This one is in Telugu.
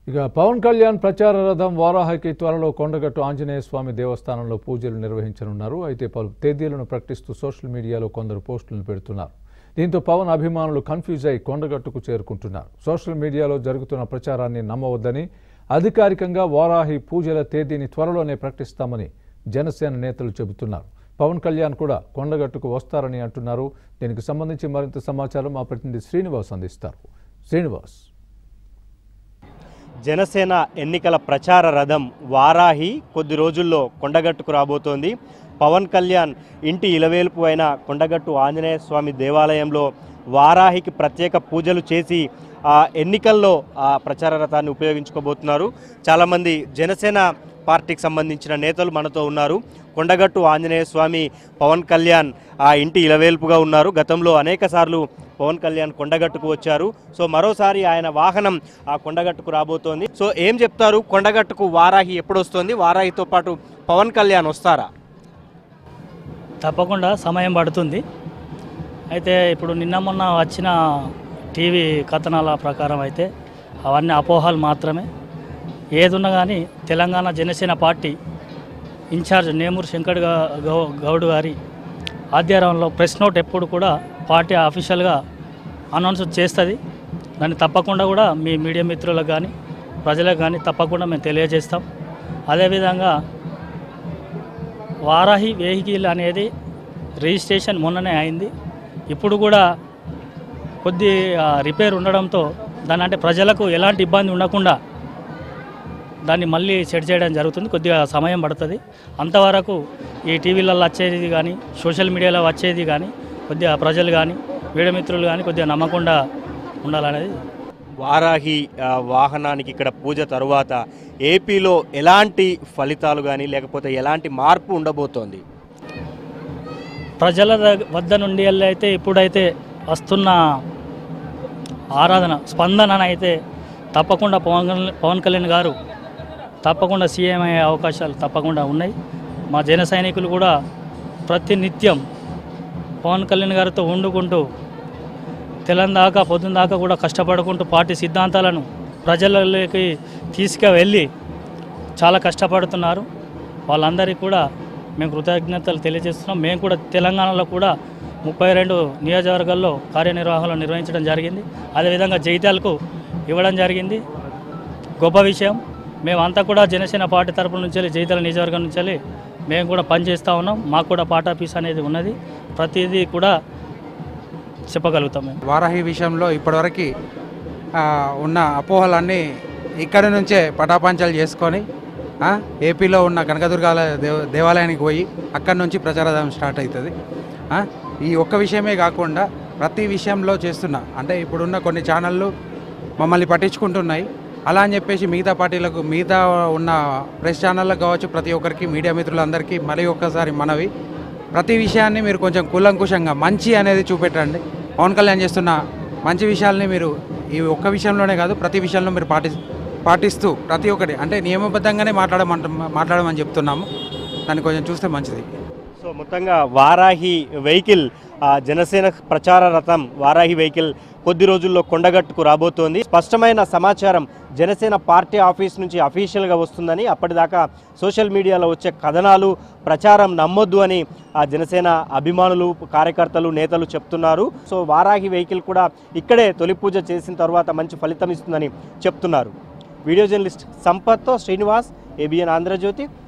ఇక పవన్ కళ్యాణ్ ప్రచార రథం వారాహికి త్వరలో కొండగట్టు ఆంజనేయ స్వామి దేవస్థానంలో పూజలు నిర్వహించనున్నారు అయితే పలు తేదీలను ప్రకటిస్తూ సోషల్ మీడియాలో కొందరు పోస్టులను పెడుతున్నారు దీంతో పవన్ అభిమానులు కన్ఫ్యూజ్ అయి కొండగట్టుకు చేరుకుంటున్నారు సోషల్ మీడియాలో జరుగుతున్న ప్రచారాన్ని నమ్మవద్దని అధికారికంగా వారాహి పూజల తేదీని త్వరలోనే ప్రకటిస్తామని జనసేన నేతలు చెబుతున్నారు పవన్ కళ్యాణ్ కూడా కొండగట్టుకు వస్తారని అంటున్నారు దీనికి సంబంధించి మరింత సమాచారం మా ప్రతినిధి శ్రీనివాస్ అందిస్తారు శ్రీనివాస్ జనసేన ఎన్నికల ప్రచార రథం వారాహి కొద్ది రోజుల్లో కొండగట్టుకు రాబోతోంది పవన్ కళ్యాణ్ ఇంటి ఇలవేల్పు అయిన కొండగట్టు ఆంజనేయ స్వామి దేవాలయంలో వారాహికి ప్రత్యేక పూజలు చేసి ఆ ఎన్నికల్లో ఆ ప్రచార రథాన్ని ఉపయోగించుకోబోతున్నారు చాలామంది జనసేన పార్టీకి సంబంధించిన నేతలు మనతో ఉన్నారు కొండగట్టు ఆంజనేయ స్వామి పవన్ కళ్యాణ్ ఆ ఇంటి ఇలవేల్పుగా ఉన్నారు గతంలో అనేక సార్లు పవన్ కళ్యాణ్ కొండగట్టుకు వచ్చారు సో మరోసారి ఆయన వాహనం ఆ కొండగట్టుకు రాబోతోంది సో ఏం చెప్తారు కొండగట్టుకు వారాహి ఎప్పుడు వస్తుంది వారాహితో పాటు పవన్ కళ్యాణ్ వస్తారా తప్పకుండా సమయం పడుతుంది అయితే ఇప్పుడు నిన్న మొన్న వచ్చిన టీవీ కథనాల ప్రకారం అయితే అవన్నీ అపోహలు మాత్రమే ఏదున్నా కానీ తెలంగాణ జనసేన పార్టీ ఇన్ఛార్జ్ నేమూరు శంకర్ గా- గౌ- గౌడ్ గారి ఆధ్వర్యంలో ప్రెస్ నోట్ ఎప్పుడు కూడా పార్టీ అఫీషియల్గా అనౌన్స్ చేస్తుంది దాన్ని తప్పకుండా కూడా మీ మీడియా మిత్రులకు కానీ ప్రజలకు కానీ తప్పకుండా మేము తెలియజేస్తాం అదేవిధంగా వారాహి వెహికల్ అనేది రిజిస్ట్రేషన్ మొన్ననే అయింది ఇప్పుడు కూడా కొద్ది ఆ, రిపేర్ ఉండడంతో దాని అంటే ప్రజలకు ఎలాంటి ఇబ్బంది ఉండకుండా దాన్ని మళ్ళీ సెట్ చేయడం జరుగుతుంది కొద్దిగా సమయం పడుతుంది అంతవరకు ఈ టీవీలలో వచ్చేది కానీ సోషల్ మీడియాలో వచ్చేది కానీ కొద్దిగా ప్రజలు కానీ మీడియా మిత్రులు కానీ కొద్దిగా నమ్మకుండా ఉండాలనేది వారాహి ఆ, వాహనానికి ఇక్కడ పూజ తరువాత ఏపీలో ఎలాంటి ఫలితాలు కానీ లేకపోతే ఎలాంటి మార్పు ఉండబోతోంది ప్రజల దగ్- వద్ద నుండి వెళ్ళి అయితే ఇప్పుడైతే వస్తున్న ఆరాధన స్పందన అయితే తప్పకుండా పవన్ కళ్యాణ్ పవన్ కళ్యాణ్ గారు తప్పకుండా సీఎం అయ్యే అవకాశాలు తప్పకుండా ఉన్నాయి మా జన సైనికులు కూడా ప్రతి నిత్యం పవన్ కళ్యాణ్ గారితో వండుకుంటూ తెలం దాకా పొద్దున దాకా కూడా కష్టపడుకుంటూ పార్టీ సిద్ధాంతాలను ప్రజలలోకి తీసుకువెళ్ళి చాలా కష్టపడుతున్నారు వాళ్ళందరికీ కూడా మేము కృతజ్ఞతలు తెలియజేస్తున్నాం మేము కూడా తెలంగాణలో కూడా ముప్పై రెండు నియోజకవర్గాల్లో కార్యనిర్వాహకులు నిర్వహించడం జరిగింది అదేవిధంగా జైత్యాలకు ఇవ్వడం జరిగింది గొప్ప విషయం మేమంతా కూడా జనసేన పార్టీ తరపు నుంచి వెళ్ళి జైత్యాల నియోజకవర్గం నుంచి వెళ్ళి మేము కూడా పనిచేస్తూ ఉన్నాం మాకు కూడా పార్టీ ఆఫీస్ అనేది ఉన్నది ప్రతిదీ కూడా చెప్పగలుగుతాం మేము వారాహి విషయంలో ఇప్పటివరకు ఆ, ఉన్న అపోహలన్నీ ఇక్కడి నుంచే పటాపంచలు చేసుకొని ఆ, ఏపీలో ఉన్న కనకదుర్గాల దేవ దేవాలయానికి పోయి అక్కడి నుంచి ప్రచారం స్టార్ట్ అవుతుంది ఆ, ఈ ఒక్క విషయమే కాకుండా ప్రతి విషయంలో చేస్తున్నా అంటే ఇప్పుడున్న కొన్ని ఛానళ్ళు మమ్మల్ని పట్టించుకుంటున్నాయి అలా అని చెప్పేసి మిగతా పార్టీలకు మిగతా ఉన్న ప్రెస్ ఛానళ్ళకు కావచ్చు ప్రతి ఒక్కరికి మీడియా మిత్రులందరికీ మరీ ఒక్కసారి మనవి ప్రతి విషయాన్ని మీరు కొంచెం కూలంకుషంగా మంచి అనేది చూపెట్టండి పవన్ కళ్యాణ్ చేస్తున్న మంచి విషయాల్ని మీరు ఈ ఒక్క విషయంలోనే కాదు ప్రతి విషయంలో మీరు పాటి పాటిస్తూ ప్రతి ఒక్కటి అంటే నియమబద్ధంగానే మాట్లాడమంట మాట్లాడమని చెప్తున్నాము దాన్ని కొంచెం చూస్తే మంచిది సో మొత్తంగా వారాహి వెహికల్ ఆ జనసేన ప్రచార రథం వారాహి వెహికల్ కొద్ది రోజుల్లో కొండగట్టుకు రాబోతోంది స్పష్టమైన సమాచారం జనసేన పార్టీ ఆఫీస్ నుంచి అఫీషియల్గా వస్తుందని అప్పటిదాకా సోషల్ మీడియాలో వచ్చే కథనాలు ప్రచారం నమ్మొద్దు అని ఆ జనసేన అభిమానులు కార్యకర్తలు నేతలు చెప్తున్నారు సో వారాహి వెహికల్ కూడా ఇక్కడే తొలి పూజ చేసిన తర్వాత మంచి ఫలితం ఇస్తుందని చెప్తున్నారు వీడియో జర్నలిస్ట్ సంపత్తో శ్రీనివాస్ ఏబిఎన్ ఆంధ్రజ్యోతి